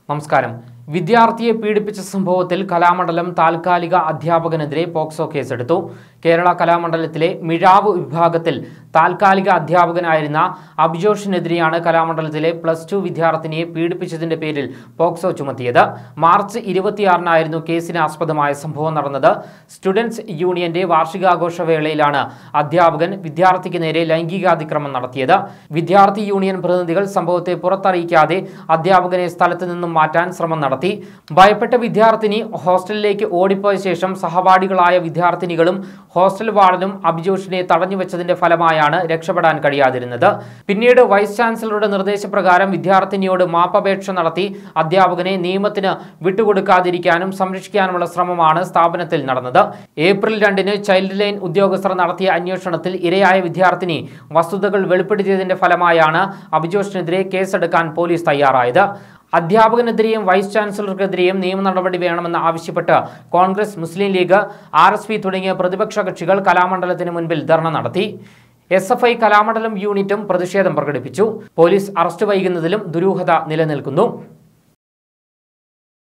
നമസ്കാരം വിദ്യാർത്ഥിയെ പീഡിപ്പിച്ച സംഭവത്തിൽ കലാമണ്ഡലം താൽക്കാലിക അധ്യാപകനെതിരെ പോക്സോ കേസെടുത്തു കേരള കലാമണ്ഡലത്തിലെ മിഴാവ് വിഭാഗത്തിൽ താൽക്കാലിക അധ്യാപകനായിരുന്ന അഭിജോഷിനെതിരെയാണ് കലാമണ്ഡലത്തിലെ പ്ലസ് ടു വിദ്യാർത്ഥിനിയെ പീഡിപ്പിച്ചതിന്റെ പേരിൽ പോക്സോ ചുമത്തിയത് മാർച്ച് ഇരുപത്തിയാറിനായിരുന്നു കേസിന് ആസ്പദമായ സംഭവം നടന്നത് സ്റ്റുഡൻസ് യൂണിയന്റെ വാർഷികാഘോഷ വേളയിലാണ് അധ്യാപകൻ വിദ്യാർത്ഥിക്ക് നേരെ ലൈംഗികാതിക്രമം നടത്തിയത് വിദ്യാർത്ഥി യൂണിയൻ പ്രതിനിധികൾ സംഭവത്തെ പുറത്തറിയിക്കാതെ അധ്യാപകനെ സ്ഥലത്ത് നിന്നും മാറ്റാൻ ശ്രമം നടത്തി ഭയപ്പെട്ട വിദ്യാർത്ഥിനി ഹോസ്റ്റലിലേക്ക് ഓടിപ്പോയ ശേഷം സഹപാഠികളായ വിദ്യാർത്ഥിനികളും ഹോസ്റ്റൽ വാർഡനും അഭിജോഷിനെ തടഞ്ഞുവെച്ചതിന്റെ ഫലമായാണ് രക്ഷപ്പെടാൻ കഴിയാതിരുന്നത് പിന്നീട് വൈസ് ചാൻസലറുടെ നിർദ്ദേശപ്രകാരം വിദ്യാർത്ഥിനിയോട് മാപ്പപേക്ഷ നടത്തി അധ്യാപകനെ നിയമത്തിന് വിട്ടുകൊടുക്കാതിരിക്കാനും സംരക്ഷിക്കാനുമുള്ള ശ്രമമാണ് സ്ഥാപനത്തിൽ നടന്നത് ഏപ്രിൽ രണ്ടിന് ചൈൽഡ് ലൈൻ ഉദ്യോഗസ്ഥർ നടത്തിയ അന്വേഷണത്തിൽ ഇരയായ വിദ്യാർത്ഥിനി വസ്തുതകൾ വെളിപ്പെടുത്തിയതിന്റെ ഫലമായാണ് അഭിജോഷിനെതിരെ കേസെടുക്കാൻ പോലീസ് തയ്യാറായത് അധ്യാപകനെതിരെയും വൈസ് ചാൻസലർക്കെതിരെയും നിയമ നടപടി വേണമെന്ന് ആവശ്യപ്പെട്ട് Congress Muslim League R S P തുടങ്ങിയ പ്രതിപക്ഷ കക്ഷികൾ കലാമണ്ഡലത്തിന് മുൻപിൽ ധർണ നടത്തി എസ് എഫ് ഐ കലാമണ്ഡലം യൂണിറ്റും പ്രതിഷേധം പ്രകടിപ്പിച്ചു പോലീസ് അറസ്റ്റ് വൈകുന്നതിലും ദുരൂഹത നിലനിൽക്കുന്നു